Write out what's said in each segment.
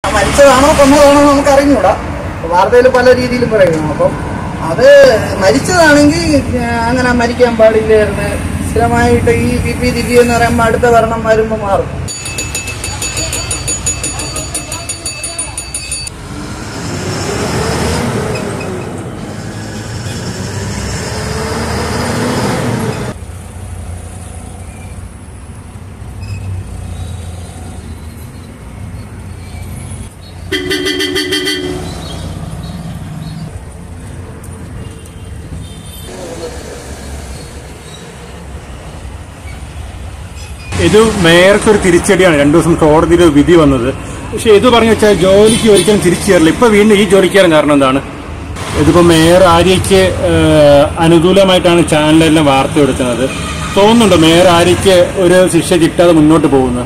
മരിച്ചതാണോ കൊന്നതാണോ നമുക്ക് അറിഞ്ഞൂടാ വാർത്തയിൽ പല രീതിയിലും പറയുന്നു അപ്പം അത് മരിച്ചതാണെങ്കിൽ ഏഹ്, അങ്ങനെ മരിക്കാൻ പാടില്ലായിരുന്നു സ്ഥിരമായിട്ട് ഈ പി പി ദിവ്യ എന്ന് പറയുമ്പോൾ അടുത്ത ഭരണം വരുമ്പോൾ മാറും ഇത് മേയർക്ക് ഒരു തിരിച്ചടിയാണ് രണ്ടു ദിവസം കോടതിയിൽ ഒരു വിധി വന്നത് പക്ഷെ ഇത് പറഞ്ഞു വെച്ചാൽ ജോലിക്ക് ഒരിക്കലും തിരിച്ചു കയറില്ല ഇപ്പൊ വീണ്ടും ഈ ജോലിക്ക് കയറാൻ കാരണം എന്താണ് ഇതിപ്പോ മേയർ ആര്യയ്ക്ക് ഏഹ്, അനുകൂലമായിട്ടാണ് ചാനലെല്ലാം വാർത്ത എടുക്കുന്നത് തോന്നുന്നുണ്ടോ മേയർ ആര്യയ്ക്ക് ഒരു ശിക്ഷ കിട്ടാതെ മുന്നോട്ട് പോകുന്നത്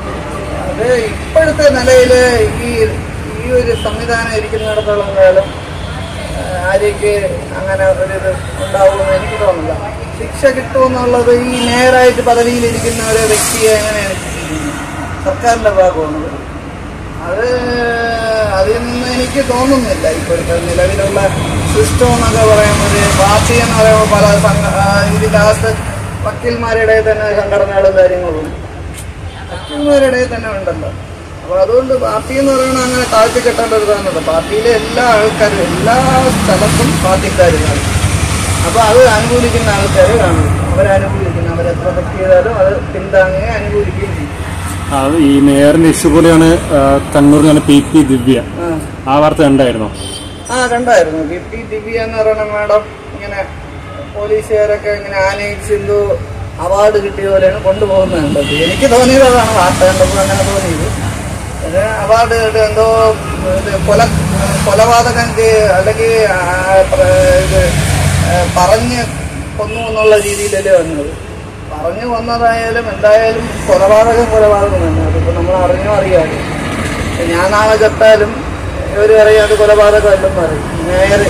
അത് ഇപ്പോഴത്തെ നിലയിൽ ഈ ഈ ഒരു സംവിധാനം ഇരിക്കുന്നിടത്തോളം കാലം ആ, ആര്യയ്ക്ക് അങ്ങനെ ഒരു ഇത് ഉണ്ടാവുമെന്ന് എനിക്ക് തോന്നുന്നില്ല ശിക്ഷ കിട്ടുമെന്നുള്ളത് ഈ നേരായിട്ട് പദവിയിലിരിക്കുന്ന ഒരു വ്യക്തിയെ എങ്ങനെയാണ് ശിക്ഷിക്കുന്നത് സർക്കാരിന്റെ ഭാഗമാണത് അത് അതിൽ നിന്ന് എനിക്ക് തോന്നുന്നില്ല ഇപ്പോഴത്തെ നിലവിലുള്ള സിസ്റ്റം എന്നൊക്കെ പറയുന്നത് പാർട്ടി എന്ന് പറയുമ്പോൾ പല സംഘ ആ, ഇതിന്റെ അകത്ത് വക്കീൽമാരുടെ തന്നെ സംഘടനകളും കാര്യങ്ങളും വക്കീൽമാരുടെ തന്നെ ഉണ്ടല്ലോ അപ്പൊ അതുകൊണ്ട് പാർട്ടി എന്ന് പറയുന്നത് അങ്ങനെ താഴ്ത്തി കെട്ടേണ്ട ഒരു സാധനമല്ല പാർട്ടിയിലെ എല്ലാ ആൾക്കാരും എല്ലാ സ്ഥലത്തും പാർട്ടിക്കാർ കാണും അപ്പൊ അത് അനുകൂലിക്കുന്ന ആൾക്കാർ കാണും അവരനുകൂലിക്കുന്ന അവരെത്ര തെറ്റ് ചെയ്താലും അത് പിന്താങ്ങുകയും അനുകൂലിക്കുകയും ചെയ്യും അത് ഈ മേയറിന്റെ ഇഷ്യൂ പോലെയാണ് ഏഹ്, കണ്ണൂരിൽ നിന്ന് പി പി ദിവ്യ ആ. ആ വാർത്ത ഉണ്ടായിരുന്നോ ആ കണ്ടായിരുന്നു പി പി ദിവ്യ എന്ന് പറയുന്ന മാഡം ഇങ്ങനെ പോലീസുകാരൊക്കെ ഇങ്ങനെ ആനയിച്ച് എന്തോ അവാർഡ് കിട്ടിയ പോലെയാണ് കൊണ്ടുപോകുന്നത് കണ്ടത് എനിക്ക് തോന്നിയത് അതാണ് വാർത്ത കണ്ടപ്പോൾ അങ്ങനെ തോന്നിയത് പിന്നെ അവാർഡ് കിട്ടി എന്തോ ഇത് കൊല കൊലപാതകം ചെയ്- അല്ലെങ്കിൽ ആ, പ്ര- ഇത് ആ, പറഞ്ഞ് കൊന്നു എന്നുള്ള രീതിയിലല്ലേ വന്നത് പറഞ്ഞു വന്നതായാലും എന്തായാലും കൊലപാതകം കൊലപാതകം തന്നെ അതിപ്പോൾ നമ്മൾ അറിഞ്ഞോ അറിയാതെ ഞാൻ നാളെ ചത്താലും ഇവർ പറയും അത് കൊലപാതകമല്ലെന്ന് പറയും നേരെ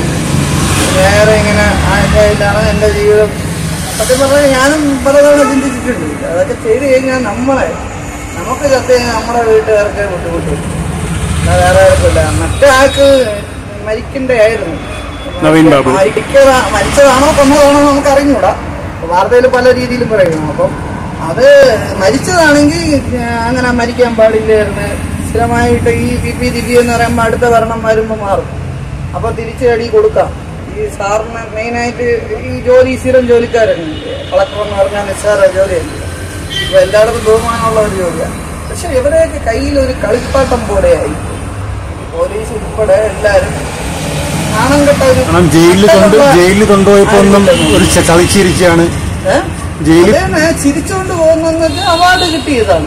നേരെ ഇങ്ങനെ ആയിട്ടാണ് എൻ്റെ ജീവിതം സത്യം പറഞ്ഞാൽ ഞാനും പലതവണ ചിന്തിച്ചിട്ടുണ്ട് അതൊക്കെ ചെയ്ത് കഴിഞ്ഞാൽ നമ്മളെ നമുക്ക് ചത്ത് കഴിഞ്ഞാൽ നമ്മുടെ വീട്ടുകാർക്ക് ബുദ്ധിമുട്ട് അല്ലാതെ വേറെ ആർക്കില്ല മറ്റേ ആൾക്ക് മരിക്കണ്ടായിരുന്നു നവീൻ ബാബു. മരിക്കതാ മരിച്ചതാണോ കൊന്നതാണോ നമുക്ക് അറിഞ്ഞൂടാ വാർത്തയിൽ പല രീതിയിലും പറയുന്നു അപ്പം അത് മരിച്ചതാണെങ്കിൽ ഏഹ്, അങ്ങനെ മരിക്കാൻ പാടില്ലായിരുന്നു സ്ഥിരമായിട്ട് ഈ പി പി ദിവ്യ എന്ന് പറയുമ്പോൾ അടുത്ത ഭരണം വരുമ്പോൾ മാറും അപ്പൊ തിരിച്ചു അടി കൊടുക്കാം ഈ സാറിന് മെയിനായിട്ട് ഈ ജോലി സ്ഥിരം ജോലിക്കാരാണ് കളക്ടർ എന്ന് പറഞ്ഞാൽ നിസ്സാര ജോലിയല്ല ഇപ്പൊ എല്ലായിടത്തും ബഹുമാനമുള്ള ഒരു ജോലിയാണ് പക്ഷെ ഇവരെയൊക്കെ കയ്യിൽ ഒരു കളിപ്പാട്ടം പോലെയായി പോലീസ് ഉൾപ്പെടെ എല്ലാരും നാണം കെട്ട ഒരു കാരണം ജയിലിൽ കൊണ്ട് ജയിലിൽ കൊണ്ടുപോയപ്പോ ഒന്നും ഒരു ച- ചളിച്ചിരിക്കുകയാണ് ഏ? ജയിലിൽ- അതന്നെ ചിരിച്ചോണ്ട് പോകുന്നത് അവാർഡ് കിട്ടിയതാണ്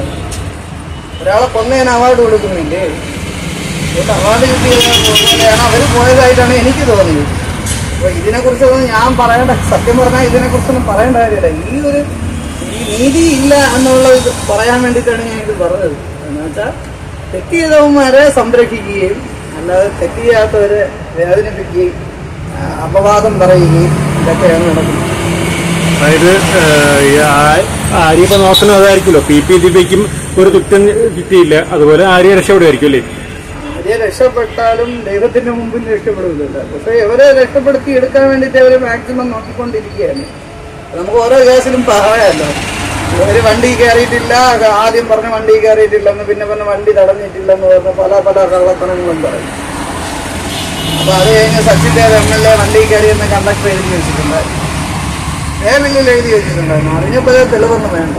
ഒരാളെ കൊന്നതിന് അവാർഡ് കൊടുക്കുന്നില്ലേ അതുകൊണ്ട് അവാർഡ് കിട്ടിയതാണ് അവര് പോയതായിട്ടാണ് എനിക്ക് തോന്നിയത് അപ്പൊ ഇതിനെ കുറിച്ചൊന്നും ഞാൻ പറയേണ്ട സത്യം പറഞ്ഞാൽ ഇതിനെ കുറിച്ചൊന്നും പറയേണ്ട കാര്യമില്ല ഈ ഒരു ഈ നീതി ഇല്ല എന്നുള്ള ഇത് പറയാൻ വേണ്ടിയിട്ടാണ് ഞാൻ ഇത് പറഞ്ഞത് എന്ന് വെച്ചാൽ തെറ്റ് ചെയ്തവന്മാരെ സംരക്ഷിക്കുകയും അല്ലാതെ തെറ്റ് ചെയ്യാത്തവരെ വേദനിപ്പിക്കുകയും ആ, അപവാദം പറയുകയും ഇതൊക്കെയാണ് നടക്കുന്നത് അതായത് ഏഹ്, ഈ ആ- ആര്യ ഇപ്പൊ നോക്കുന്നത് അതായിരിക്കുമല്ലോ പി പി ദിവ്യക്കും ഒരു കുറ്റം കിട്ടിയില്ല അതുപോലെ ആര്യ രക്ഷപ്പെടുമായിരിക്കും അല്ലേ ആര്യ രക്ഷപ്പെട്ടാലും ദൈവത്തിന്റെ മുമ്പിൽ രക്ഷപ്പെടുന്നില്ല പക്ഷെ ഇവരെ രക്ഷപ്പെടുത്തി എടുക്കാൻ വേണ്ടിയിട്ട് അവര് മാക്സിമം നോക്കിക്കൊണ്ടിരിക്കുകയാണ് നമുക്ക് ഓരോ കേസിലും പറയാമല്ലോ ഇവര് വണ്ടി കയറിയിട്ടില്ല ആദ്യം പറഞ്ഞ വണ്ടി കയറിയിട്ടില്ലെന്ന് പിന്നെ പറഞ്ഞ വണ്ടി തടഞ്ഞിട്ടില്ലെന്ന് പറഞ്ഞ പല പല കള്ളത്തനങ്ങളും പറയും അപ്പൊ അത് കഴിഞ്ഞ് Sachin Dev M L A വണ്ടി കയറിയെന്ന് കണ്ടക്ടർ എഴുതി വെച്ചിട്ടുണ്ടായിരുന്നു ഏതെങ്കിലും എഴുതി വെച്ചിട്ടുണ്ടായിരുന്നു അറിഞ്ഞപ്പോൾ തെളിവൊന്നും വേണ്ട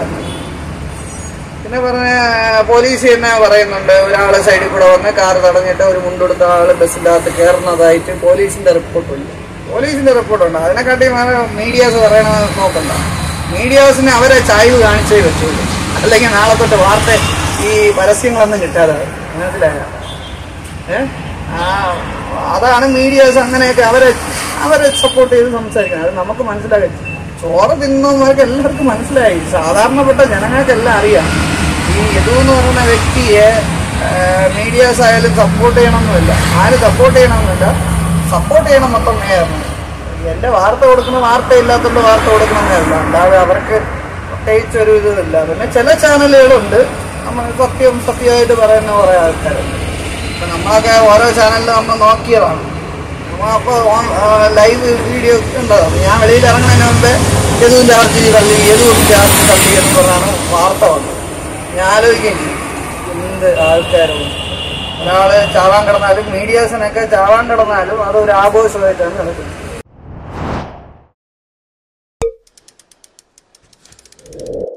പിന്നെ പറഞ്ഞ പോലീസ് തന്നെ പറയുന്നുണ്ട് ഒരാള് സൈഡിൽ കൂടെ വന്ന് കാർ തടഞ്ഞിട്ട് ഒരു മുണ്ടെടുത്ത ആള് ബസ്സിന്റെ അകത്ത് കയറുന്നതായിട്ട് പോലീസിന്റെ റിപ്പോർട്ടുണ്ട് പോലീസിന്റെ റിപ്പോർട്ടുണ്ട് അതിനെക്കാട്ടി മീഡിയാസ് പറയണത് നോക്കണ്ട മീഡിയാസിന് അവരെ ചായ്വ് കാണിച്ചേ പറ്റുള്ളൂ അല്ലെങ്കിൽ നാളെ തൊട്ട് വാർത്ത ഈ പരസ്യങ്ങളൊന്നും കിട്ടാതെ മനസ്സിലായ ഏ ആ അതാണ് മീഡിയാസ് അങ്ങനെയൊക്കെ അവരെ അവരെ സപ്പോർട്ട് ചെയ്ത് സംസാരിക്കുന്നത് അത് നമുക്ക് മനസ്സിലാക്കി ചോറ് തിന്നവർക്ക് എല്ലാവർക്കും മനസ്സിലായി സാധാരണപ്പെട്ട ജനങ്ങൾക്കെല്ലാം അറിയാം ഈ യദു എന്ന് പറയുന്ന വ്യക്തിയെ മീഡിയാസ് ആയാലും സപ്പോർട്ട് ചെയ്യണമെന്നില്ല ആര് സപ്പോർട്ട് ചെയ്യണമെന്നില്ല സപ്പോർട്ട് ചെയ്യണം മൊത്തം മേയറിന് എന്റെ വാർത്ത കൊടുക്കുന്ന വാർത്ത ഇല്ലാത്തതുകൊണ്ട് വാർത്ത കൊടുക്കണമെന്നല്ല അല്ലാതെ അവർക്ക് പ്രത്യേകിച്ച് ഒരു ഇതില്ല പിന്നെ ചില ചാനലുകളുണ്ട് നമ്മൾ സത്യം സത്യമായിട്ട് പറയുന്ന കുറെ ആൾക്കാരുണ്ട് ഇപ്പൊ നമ്മളൊക്കെ ഓരോ ചാനലിൽ നമ്മൾ നോക്കിയതാണ് അപ്പോൾ ലൈവ് വീഡിയോ ഉണ്ടോ ഞാൻ വെളിയിൽ ഇറങ്ങുന്നതിന് മുമ്പേ യദുവും ചാർജ് തള്ളി യദുവും ചാർജ് തള്ളി എന്ന് പറഞ്ഞാണ് വാർത്ത വന്നത് ഞാൻ ആലോചിക്കുകയും ചെയ്തു എന്ത് ആൾക്കാരും ഒരാള് ചാവാൻ കിടന്നാലും മീഡിയാസിനൊക്കെ ചാവാൻ കിടന്നാലും അതൊരു ആഘോഷമായിട്ടാണ് നടക്കുന്നത്